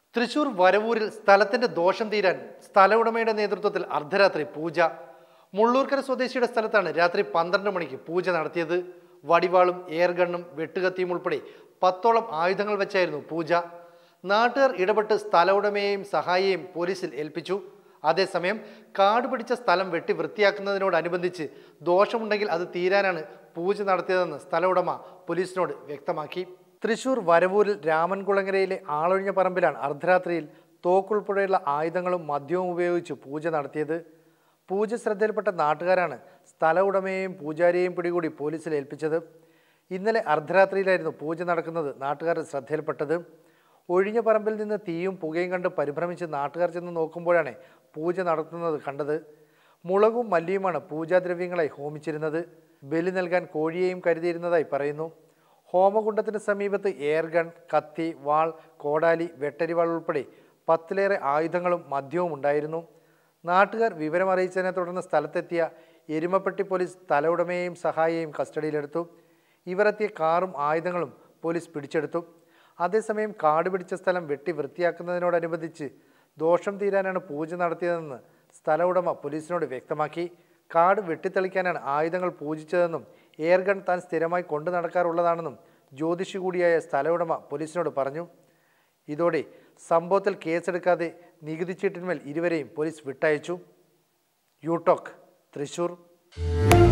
തൃശൂർ വരവൂരിൽ സ്ഥലത്തിന്റെ ദോഷം തീരാൻ സ്ഥല ഉടമയുടെ നേതൃത്വത്തിൽ അർദ്ധരാത്രി പൂജ മുള്ളൂർക്കര സ്വദേശിയുടെ സ്ഥലത്താണ് രാത്രി പന്ത്രണ്ട് മണിക്ക് പൂജ നടത്തിയത് വടിവാളും എയർഗണ്ണും വെട്ടുകത്തിയും ഉൾപ്പെടെ പത്തോളം ആയുധങ്ങൾ വെച്ചായിരുന്നു പൂജ നാട്ടുകാർ ഇടപെട്ട് സ്ഥല ഉടമയെയും സഹായിയെയും പോലീസിൽ ഏൽപ്പിച്ചു അതേസമയം കാട് പിടിച്ച സ്ഥലം വെട്ടി വൃത്തിയാക്കുന്നതിനോടനുബന്ധിച്ച് ദോഷമുണ്ടെങ്കിൽ അത് തീരാനാണ് പൂജ നടത്തിയതെന്ന് സ്ഥല ഉടമ പോലീസിനോട് വ്യക്തമാക്കി തൃശൂർ വരവൂരിൽ രാമൻകുളങ്ങരയിലെ ആളൊഴിഞ്ഞ പറമ്പിലാണ് അർദ്ധരാത്രിയിൽ തോക്കുൾപ്പെടെയുള്ള ആയുധങ്ങളും മദ്യവും ഉപയോഗിച്ച് പൂജ നടത്തിയത് പൂജ ശ്രദ്ധയിൽപ്പെട്ട നാട്ടുകാരാണ് സ്ഥല ഉടമയെയും പൂജാരിയെയും പിടികൂടി പോലീസിൽ ഏൽപ്പിച്ചത് ഇന്നലെ അർദ്ധരാത്രിയിലായിരുന്നു പൂജ നടക്കുന്നത് നാട്ടുകാർ ശ്രദ്ധയിൽപ്പെട്ടത് ഒഴിഞ്ഞ പറമ്പിൽ നിന്ന് തീയും പുകയും കണ്ട് പരിഭ്രമിച്ച് നാട്ടുകാർ ചെന്ന് നോക്കുമ്പോഴാണ് പൂജ നടത്തുന്നത് കണ്ടത് മുളകും മല്ലിയുമാണ് പൂജാദ്രവ്യങ്ങളായി ഹോമിച്ചിരുന്നത് ബലി നൽകാൻ കോഴിയെയും കരുതിയിരുന്നതായി പറയുന്നു ഹോമകുണ്ടത്തിന് സമീപത്ത് എയർഗൺ കത്തി വാൾ കോടാലി വെട്ടരിവാൾ ഉൾപ്പെടെ പത്തിലേറെ ആയുധങ്ങളും മദ്യവും ഉണ്ടായിരുന്നു നാട്ടുകാർ വിവരമറിയിച്ചതിനെ തുടർന്ന് സ്ഥലത്തെത്തിയ എരുമപ്പെട്ടി പോലീസ് തല ഉടമയെയും സഹായിയെയും കസ്റ്റഡിയിലെടുത്തു ഇവരെത്തിയ കാറും ആയുധങ്ങളും പോലീസ് പിടിച്ചെടുത്തു അതേസമയം കാട് പിടിച്ച സ്ഥലം വെട്ടി വൃത്തിയാക്കുന്നതിനോടനുബന്ധിച്ച് ദോഷം തീരാനാണ് പൂജ നടത്തിയതെന്ന് സ്ഥല ഉടമ പോലീസിനോട് വ്യക്തമാക്കി കാട് വെട്ടിത്തെളിക്കാനാണ് ആയുധങ്ങൾ പൂജിച്ചതെന്നും എയർഗൺ താൻ സ്ഥിരമായി കൊണ്ടു നടക്കാറുള്ളതാണെന്നും ജ്യോതിഷി കൂടിയായ സ്ഥല ഉടമ പോലീസിനോട് പറഞ്ഞു ഇതോടെ സംഭവത്തിൽ കേസെടുക്കാതെ നികുതി ചീട്ടിന്മേൽ ഇരുവരെയും പോലീസ് വിട്ടയച്ചു യൂടോക്ക് തൃശൂർ